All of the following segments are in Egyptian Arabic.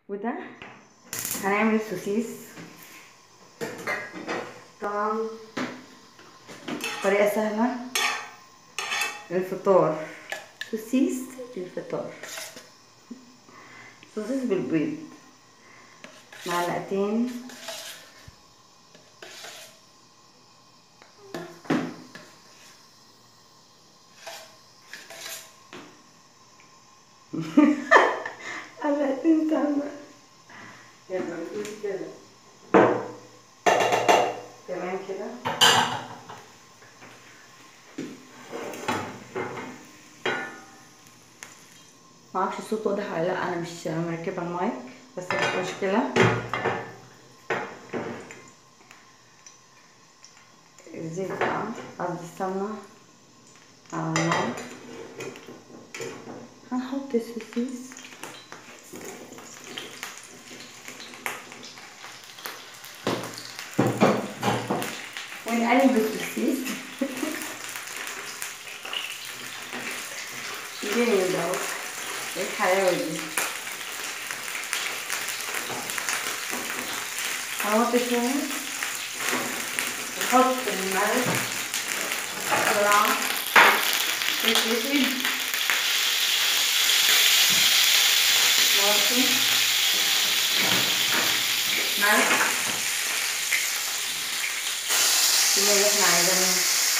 وده هنعمل سوسيس طبعا طريقة سهلة للفطار سوسيس للفطار سوسيس بالبيض معلقتين معلقتين سمنة يلا نقول كده تمام كده معرفش الصوت واضح ولا لا انا مش مركبه المايك بس مش مشكله الزيت بقى قصدي السمنه على النار هنحط السوسيس ونقلب السوسيس جامد اهو ايه الحلاوه دي هحط شويه نحط الملح بسرعه فلفل اسود ماشي ملح اللي احنا عايزينه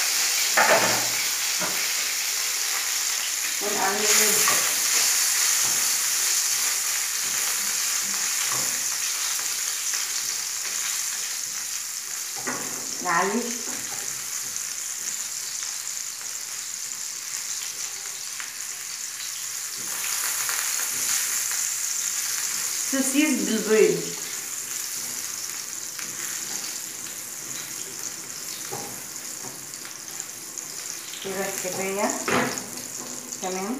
ونقلب نعلي سوسيس بالبيض كده كفاية تمام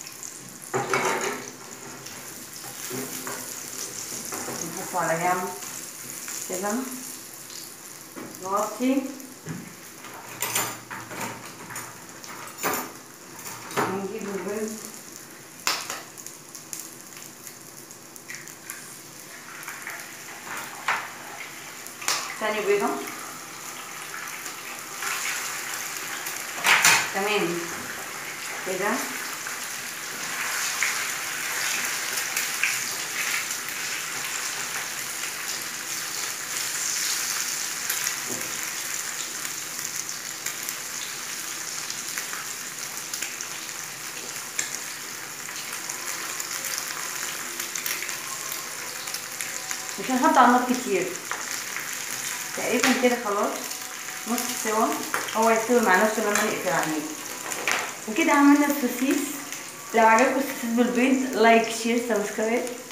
نحطه على جنب كده نغطي ونجيب البيض تاني بيضة تمام كده مش هنحط على النار كتير تقريبا كده خلاص نص سوا هو يستوي مع نفسه لما نقفل عليه وكده عملنا السوسيس لو عجبكم السوسيس بالبيض لايك شير سبسكرايب